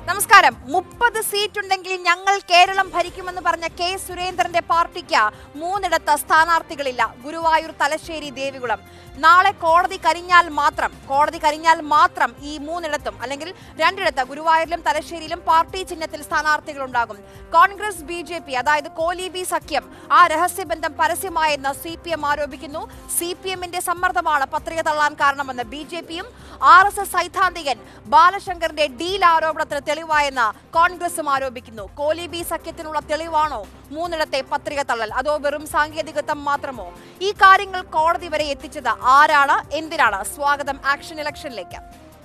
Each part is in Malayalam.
നമസ്കാരം മുപ്പത് സീറ്റ് ഉണ്ടെങ്കിൽ ഞങ്ങൾ കേരളം ഭരിക്കുമെന്ന് പറഞ്ഞ കെ സുരേന്ദ്രന്റെ പാർട്ടിക്ക് മൂന്നിടത്ത് സ്ഥാനാർത്ഥികളില്ല ഗുരുവായൂർ തലശ്ശേരി ദേവികുളം നാളെ കോടതി കരിഞ്ഞാൽ മാത്രം കോടതി കരിഞ്ഞാൽ മാത്രം ഈ മൂന്നിടത്തും അല്ലെങ്കിൽ രണ്ടിടത്ത് ഗുരുവായൂരിലും തലശ്ശേരിയിലും പാർട്ടി ചിഹ്നത്തിൽ സ്ഥാനാർത്ഥികൾ ഉണ്ടാകും കോൺഗ്രസ് ബി ജെ പി അതായത് കോലീബി സഖ്യം ആ രഹസ്യബന്ധം പരസ്യമായെന്ന് സി പി എം ആരോപിക്കുന്നു സി പി എമ്മിന്റെ സമ്മർദ്ദമാണ് പത്രിക തള്ളാൻ കാരണമെന്ന് ബി ജെ പിയും ആർ എസ് എസ് സൈദ്ധാന്തികൻ ബാലശങ്കറിന്റെ ഡീൽ ആരോപണത്തിന് തെളിവായെന്ന് കോൺഗ്രസും ആരോപിക്കുന്നു കോലീബി സഖ്യത്തിനുള്ള തെളിവാണോ മൂന്നിടത്തെ പത്രിക തള്ളൽ അതോ വെറും സാങ്കേതികത്വം മാത്രമോ ഈ കാര്യങ്ങൾ കോടതി വരെ എത്തിച്ചത് ആരാണ് എന്തിനാണ് സ്വാഗതം ആക്ഷൻ ഇലക്ഷനിലേക്ക്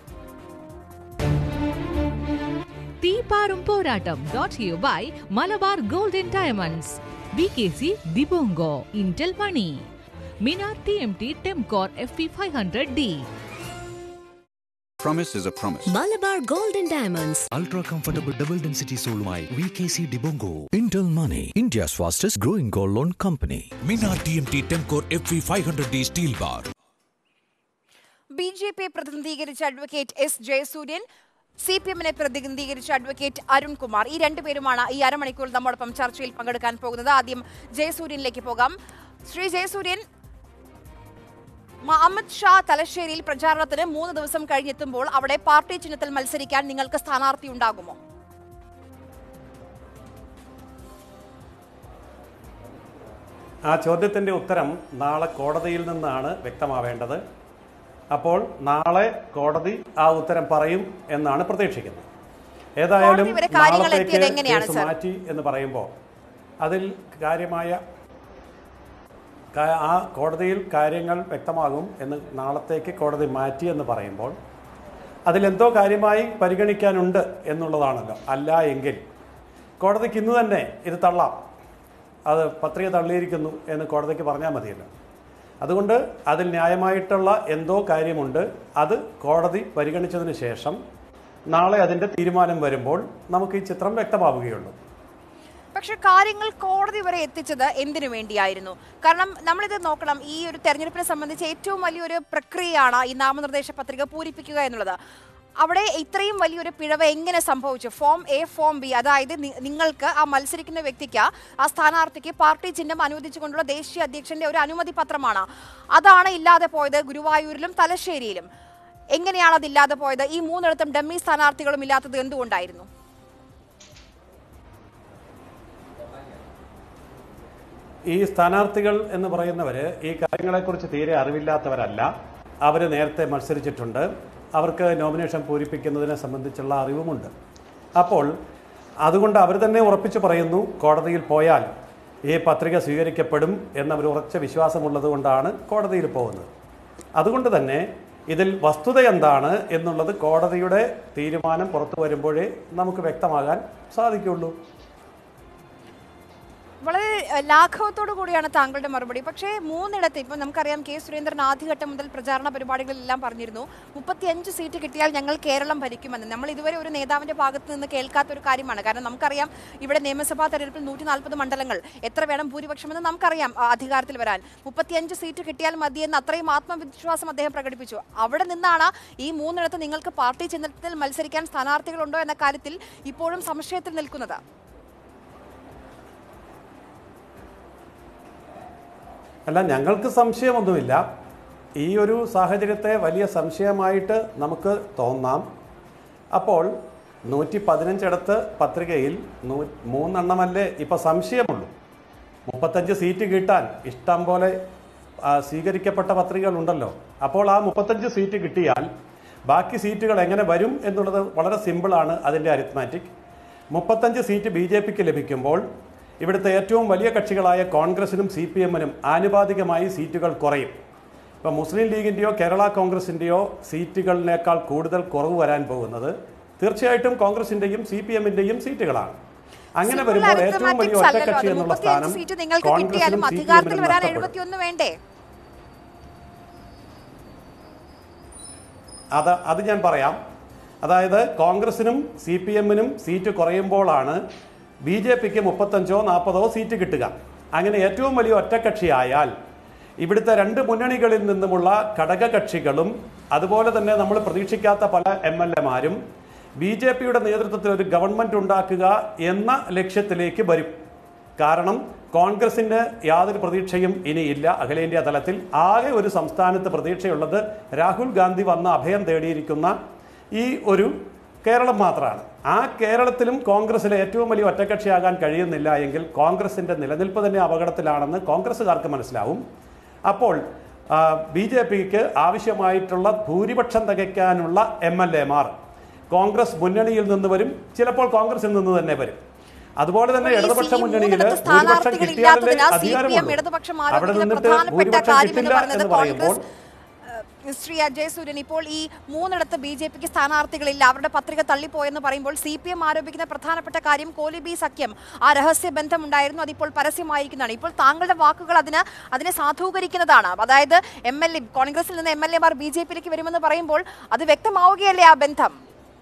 തീപാറും പോരാട്ടം ഡോട്ട് you by Malabar golden diamonds B K C Dibongo Indel Money Minar T M T Tempcore F P five hundred D Promise is a promise. Malabar golden diamonds ultra comfortable double density സോളുമായി V K C Dibongo Intel Money, India's fastest growing gold loan company. Minar T M T Tempcore F V five hundred D steel bar B J P പ്രതിനിധീകരിച്ച advocate S Jayasuryan C P എമ്മിനെ പ്രതിനിധീകരിച്ച അഡ്വക്കേറ്റ് അരുൺകുമാർ ഈ രണ്ടുപേരുമാണ് ഈ അരമണിക്കൂർ നമ്മോടൊപ്പം ചർച്ചയിൽ പങ്കെടുക്കാൻ പോകുന്നത് ആദ്യം ജയസൂര്യനിലേക്ക് പോകാം ശ്രീ ജയസൂര്യൻ മ- അമിത് ഷാ തലശ്ശേരിയിൽ പ്രചാരണത്തിന് മൂന്ന് ദിവസം കഴിഞ്ഞെത്തുമ്പോൾ അവിടെ പാർട്ടി ചിഹ്നത്തിൽ മത്സരിക്കാൻ നിങ്ങൾക്ക് സ്ഥാനാർത്ഥി ഉണ്ടാകുമോ ആ ചോദ്യത്തിൻ്റെ ഉത്തരം നാളെ കോടതിയിൽ നിന്നാണ് വ്യക്തമാവേണ്ടത് അപ്പോൾ നാളെ കോടതി ആ ഉത്തരം പറയും എന്നാണ് പ്രതീക്ഷിക്കുന്നത് ഏതായാലും കോടതി വരെ കാര്യങ്ങൾ നാളത്തേക്ക് എത്തിയത് എങ്ങനെയാണ് കേസ് സർ? മാറ്റി എന്ന് പറയുമ്പോൾ അതിൽ കാര്യമായ കാ- ആ കോടതിയിൽ കാര്യങ്ങൾ വ്യക്തമാകും എന്ന് നാളത്തേക്ക് കോടതി മാറ്റി എന്ന് പറയുമ്പോൾ അതിലെന്തോ കാര്യമായി പരിഗണിക്കാനുണ്ട് എന്നുള്ളതാണല്ലോ അല്ല എങ്കിൽ കോടതിക്ക് ഇന്ന് തന്നെ ഇത് തള്ളാം അത് പത്രിക തള്ളിയിരിക്കുന്നു എന്ന് കോടതിക്ക് പറഞ്ഞാൽ മതിയല്ലോ അതുകൊണ്ട് അതിൽ ന്യായമായിട്ടുള്ള എന്തോ കാര്യമുണ്ട് അത് കോടതി പരിഗണിച്ചതിന് ശേഷം നാളെ അതിൻ്റെ തീരുമാനം വരുമ്പോൾ നമുക്ക് ഈ ചിത്രം വ്യക്തമാവുകയുള്ളൂ പക്ഷെ കാര്യങ്ങൾ കോടതി വരെ എത്തിച്ചത് എന്തിനു വേണ്ടിയായിരുന്നു കാരണം നമ്മളിത് നോക്കണം ഈ ഒരു തെരഞ്ഞെടുപ്പിനെ സംബന്ധിച്ച് ഏറ്റവും വലിയൊരു പ്രക്രിയയാണ് ഈ നാമനിർദ്ദേശ പത്രിക പൂരിപ്പിക്കുക എന്നുള്ളത് അവിടെ ഇത്രയും വലിയൊരു പിഴവ് എങ്ങനെ സംഭവിച്ചു ഫോം എ ഫോം ബി അതായത് നി- നിങ്ങൾക്ക് ആ മത്സരിക്കുന്ന വ്യക്തിക്ക് ആ സ്ഥാനാർത്ഥിക്ക് പാർട്ടി ചിഹ്നം അനുവദിച്ചുകൊണ്ടുള്ള ദേശീയ അധ്യക്ഷന്റെ ഒരു അനുമതി പത്രമാണ് അതാണ് ഇല്ലാതെ പോയത് ഗുരുവായൂരിലും തലശ്ശേരിയിലും എങ്ങനെയാണ് അത് ഇല്ലാതെ പോയത് ഈ മൂന്നിടത്തും ഡമ്മി സ്ഥാനാർത്ഥികളും ഇല്ലാത്തത് എന്തുകൊണ്ടായിരുന്നു ഈ സ്ഥാനാർത്ഥികൾ എന്ന് പറയുന്നവർ ഈ കാര്യങ്ങളെക്കുറിച്ച് തീരെ അറിവില്ലാത്തവരല്ല അവർ നേരത്തെ മത്സരിച്ചിട്ടുണ്ട് അവർക്ക് നോമിനേഷൻ പൂരിപ്പിക്കുന്നതിനെ സംബന്ധിച്ചുള്ള അറിവുമുണ്ട് അപ്പോൾ അതുകൊണ്ട് അവർ തന്നെ ഉറപ്പിച്ചു പറയുന്നു കോടതിയിൽ പോയാൽ ഈ പത്രിക സ്വീകരിക്കപ്പെടും എന്നവർ ഉറച്ച വിശ്വാസമുള്ളത് കൊണ്ടാണ് കോടതിയിൽ പോകുന്നത് അതുകൊണ്ട് തന്നെ ഇതിൽ വസ്തുത എന്താണ് എന്നുള്ളത് കോടതിയുടെ തീരുമാനം പുറത്തു വരുമ്പോഴേ നമുക്ക് വ്യക്തമാകാൻ സാധിക്കുള്ളൂ വളരെ ഏഹ്, ലാഘവത്തോടു കൂടിയാണ് താങ്കളുടെ മറുപടി പക്ഷേ മൂന്നിടത്ത് ഇപ്പം നമുക്കറിയാം കെ സുരേന്ദ്രൻ ആദ്യഘട്ടം മുതൽ പ്രചാരണ പരിപാടികളിലെല്ലാം പറഞ്ഞിരുന്നു മുപ്പത്തിയഞ്ച് സീറ്റ് കിട്ടിയാൽ ഞങ്ങൾ കേരളം ഭരിക്കുമെന്ന് നമ്മൾ ഇതുവരെ ഒരു നേതാവിന്റെ ഭാഗത്ത് നിന്ന് കേൾക്കാത്ത ഒരു കാര്യമാണ് കാരണം നമുക്കറിയാം ഇവിടെ നിയമസഭാ തെരഞ്ഞെടുപ്പിൽ നൂറ്റി നാൽപ്പത് മണ്ഡലങ്ങൾ എത്ര വേണം ഭൂരിപക്ഷമെന്ന് നമുക്കറിയാം ആ, അധികാരത്തിൽ വരാൻ മുപ്പത്തിയഞ്ച് സീറ്റ് കിട്ടിയാൽ മതിയെന്ന് അത്രയും ആത്മവിശ്വാസം അദ്ദേഹം പ്രകടിപ്പിച്ചു അവിടെ നിന്നാണ് ഈ മൂന്നിടത്ത് നിങ്ങൾക്ക് പാർട്ടി ചിഹ്നത്തിൽ മത്സരിക്കാൻ സ്ഥാനാർത്ഥികളുണ്ടോ എന്ന കാര്യത്തിൽ ഇപ്പോഴും സംശയത്തിൽ നിൽക്കുന്നത് അല്ല ഞങ്ങൾക്ക് സംശയമൊന്നുമില്ല ഈ ഒരു സാഹചര്യത്തെ വലിയ സംശയമായിട്ട് നമുക്ക് തോന്നാം അപ്പോൾ നൂറ്റി പതിനഞ്ചിടത്ത് പത്രികയിൽ നൂ മൂന്നെണ്ണമല്ലേ ഇപ്പോൾ സംശയമുള്ളൂ മുപ്പത്തഞ്ച് സീറ്റ് കിട്ടാൻ ഇഷ്ടം പോലെ ആ, സ്വീകരിക്കപ്പെട്ട പത്രികകളുണ്ടല്ലോ അപ്പോൾ ആ മുപ്പത്തഞ്ച് സീറ്റ് കിട്ടിയാൽ ബാക്കി സീറ്റുകൾ എങ്ങനെ വരും എന്നുള്ളത് വളരെ സിമ്പിളാണ് അതിൻ്റെ അരിത്മാറ്റിക് മുപ്പത്തഞ്ച് സീറ്റ് ബി ജെ പിക്ക് ലഭിക്കുമ്പോൾ ഇവിടുത്തെ ഏറ്റവും വലിയ കക്ഷികളായ കോൺഗ്രസിനും സി പി എമ്മിനും ആനുപാതികമായി സീറ്റുകൾ കുറയും ഇപ്പം മുസ്ലിം ലീഗിൻ്റെയോ കേരള കോൺഗ്രസിൻ്റെയോ സീറ്റുകളിനേക്കാൾ കൂടുതൽ കുറവ് വരാൻ പോകുന്നത് തീർച്ചയായിട്ടും കോൺഗ്രസിൻ്റെയും സി പി എമ്മിൻ്റെയും സീറ്റുകളാണ് അങ്ങനെ Simple വരുമ്പോൾ ഏറ്റവും വലിയ arithmetics അല്ലല്ലോ ഒറ്റക്കക്ഷി അത്. എന്നുള്ള 35 സ്ഥാനം സീറ്റ് നിങ്ങൾക്ക് കിട്ടിയാലും കോൺഗ്രസിനും സി പി അധികാരത്തിൽ എമ്മിനും വരാൻ നഷ്ടപ്പെടും എഴുപത്തിയൊന്ന് വേണ്ടേ അത് അത് ഞാൻ പറയാം അതായത് കോൺഗ്രസിനും സി പി എമ്മിനും സീറ്റ് കുറയുമ്പോഴാണ് ബി ജെ പിക്ക് മുപ്പത്തഞ്ചോ നാൽപ്പതോ സീറ്റ് കിട്ടുക അങ്ങനെ ഏറ്റവും വലിയ ഒറ്റക്കക്ഷിയായാൽ ഇവിടുത്തെ രണ്ട് മുന്നണികളിൽ നിന്നുമുള്ള ഘടകകക്ഷികളും അതുപോലെ തന്നെ നമ്മൾ പ്രതീക്ഷിക്കാത്ത പല എം എൽ എമാരും ബി ജെ പിയുടെ നേതൃത്വത്തിൽ ഒരു ഗവൺമെന്റ് ഉണ്ടാക്കുക എന്ന ലക്ഷ്യത്തിലേക്ക് വരും കാരണം കോൺഗ്രസിന് യാതൊരു പ്രതീക്ഷയും ഇനിയില്ല അഖിലേന്ത്യാ തലത്തിൽ ആകെ ഒരു സംസ്ഥാനത്ത് പ്രതീക്ഷയുള്ളത് രാഹുൽ ഗാന്ധി വന്ന അഭയം തേടിയിരിക്കുന്ന ഈ ഒരു കേരളം മാത്രമാണ് ആ കേരളത്തിലും കോൺഗ്രസിലെ ഏറ്റവും വലിയ ഒറ്റക്കക്ഷിയാകാൻ കഴിയുന്നില്ല എങ്കിൽ കോൺഗ്രസിന്റെ നിലനിൽപ്പ് തന്നെ അപകടത്തിലാണെന്ന് കോൺഗ്രസ്സുകാർക്ക് മനസ്സിലാവും അപ്പോൾ ബി ജെ പിക്ക് ആവശ്യമായിട്ടുള്ള ഭൂരിപക്ഷം തികയ്ക്കാനുള്ള എം എൽ എമാർ കോൺഗ്രസ് മുന്നണിയിൽ നിന്ന് വരും ചിലപ്പോൾ കോൺഗ്രസിൽ നിന്ന് തന്നെ വരും അതുപോലെ തന്നെ അപ്പോൾ ഈ ഇടതുപക്ഷ സി- ഈ മുന്നണിയിൽ മൂന്നിടത്ത് ഭൂരിപക്ഷം സ്ഥാനാർത്ഥികൾ കിട്ടിയാലല്ലേ ഇല്ലാത്തതിനാൽ സി പി എം അധികാരമുള്ളൂ ഇടതുപക്ഷം അവിടെ ആരോപിക്കുന്ന നിന്നിട്ട് പ്രധാനപ്പെട്ട ഭൂരിപക്ഷം കാര്യം എന്ന് കിട്ടില്ല പറയുന്നത് എന്ന് പറയുമ്പോൾ കോൺഗ്രസ് ഏഹ്, ശ്രീ അജയ് സൂര്യൻ ഇപ്പോൾ ഈ മൂന്നിടത്ത് ബി ജെ പിക്ക് സ്ഥാനാർത്ഥികളില്ല അവരുടെ പത്രിക തള്ളിപ്പോയെന്ന് പറയുമ്പോൾ സി പി എം ആരോപിക്കുന്ന പ്രധാനപ്പെട്ട കാര്യം കോലിബി സഖ്യം ആ രഹസ്യ ബന്ധമുണ്ടായിരുന്നു അതിപ്പോൾ പരസ്യമായിരിക്കുന്നതാണ് ഇപ്പോൾ താങ്കളുടെ വാക്കുകൾ അതിന് അതിനെ സാധൂകരിക്കുന്നതാണ് അതായത് എം എൽ എ കോൺഗ്രസിൽ നിന്ന് എം എൽ എമാർ ബി ജെ പിയിലേക്ക് വരുമെന്ന് പറയുമ്പോൾ അത് വ്യക്തമാവുകയല്ലേ ആ ബന്ധം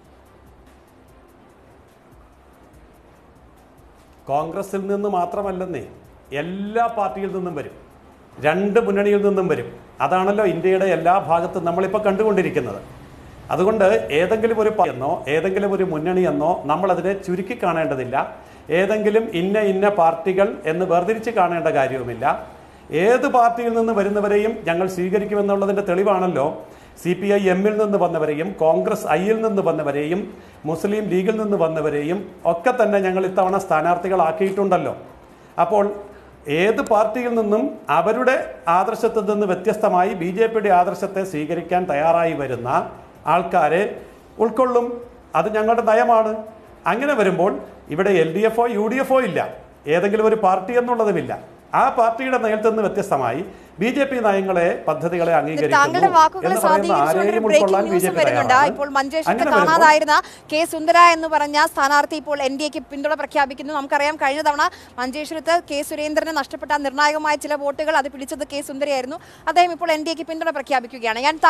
കോൺഗ്രസിൽ നിന്ന് മാത്രമല്ലെന്നേ എല്ലാ പാർട്ടിയിൽ നിന്നും വരും രണ്ട് മുന്നണിയിൽ നിന്നും വരും അതാണല്ലോ ഇന്ത്യയുടെ എല്ലാ ഭാഗത്തും നമ്മളിപ്പോൾ കണ്ടുകൊണ്ടിരിക്കുന്നത് അതുകൊണ്ട് ഏതെങ്കിലും ഒരു പാ- എന്നോ ഏതെങ്കിലും ഒരു മുന്നണി എന്നോ നമ്മളതിനെ ചുരുക്കി കാണേണ്ടതില്ല ഏതെങ്കിലും ഇന്ന ഇന്ന പാർട്ടികൾ എന്ന് വേർതിരിച്ച് കാണേണ്ട കാര്യവുമില്ല ഏത് പാർട്ടിയിൽ നിന്ന് വരുന്നവരെയും ഞങ്ങൾ സ്വീകരിക്കുമെന്നുള്ളതിൻ്റെ തെളിവാണല്ലോ സി പി ഐ എമ്മിൽ നിന്ന് വന്നവരെയും കോൺഗ്രസ് ഐയിൽ നിന്ന് വന്നവരെയും മുസ്ലിം ലീഗിൽ നിന്ന് വന്നവരെയും ഒക്കെ തന്നെ ഞങ്ങൾ ഇത്തവണ സ്ഥാനാർത്ഥികളാക്കിയിട്ടുണ്ടല്ലോ അപ്പോൾ ഏത് പാർട്ടിയിൽ നിന്നും അവരുടെ ആദർശത്തിൽ നിന്ന് വ്യത്യസ്തമായി ബി ജെ പിയുടെ ആദർശത്തെ സ്വീകരിക്കാൻ തയ്യാറായി വരുന്ന ആൾക്കാരെ ഉൾക്കൊള്ളും അത് ഞങ്ങളുടെ നയമാണ് അങ്ങനെ വരുമ്പോൾ ഇവിടെ എൽ ഡി എഫോ യു ഡി എഫോ ഇല്ല ഏതെങ്കിലും ഒരു പാർട്ടി എന്നുള്ളതുമില്ല ആ പാർട്ടിയുടെ നയത്തിൽ നിന്ന് വ്യത്യസ്തമായി ബി ജെ പി നയങ്ങളെ പദ്ധതികളെ അംഗീകരിക്കുന്നു താങ്കളുടെ വാക്കുകളെ എന്ന് പറയുന്ന സ്വാധീനിച്ചുകൊണ്ട് ആരെയും ബ്രേക്കിംഗ് ഉൾക്കൊള്ളാൻ ബി ജെ ന്യൂസും പി വരുന്നുണ്ട് തയ്യാറാണ് ഇപ്പോൾ മഞ്ചേശ്വരത്ത് അങ്ങനെ വരുമ്പോൾ കാണാതായിരുന്ന കെ സുന്ദര എന്ന് പറഞ്ഞ സ്ഥാനാർത്ഥി ഇപ്പോൾ എൻ ഡി എക്ക് പിന്തുണ പ്രഖ്യാപിക്കുന്നു നമുക്കറിയാം കഴിഞ്ഞ തവണ മഞ്ചേശ്വരത്ത് കെ സുരേന്ദ്രന് നഷ്ടപ്പെട്ട നിർണായകമായ ചില വോട്ടുകൾ അത് പിടിച്ചത് കെ സുന്ദരയായിരുന്നു അദ്ദേഹം ഇപ്പോൾ എൻ ഡി എക്ക് പിന്തുണ പ്രഖ്യാപിക്കുകയാണ് ഞാൻ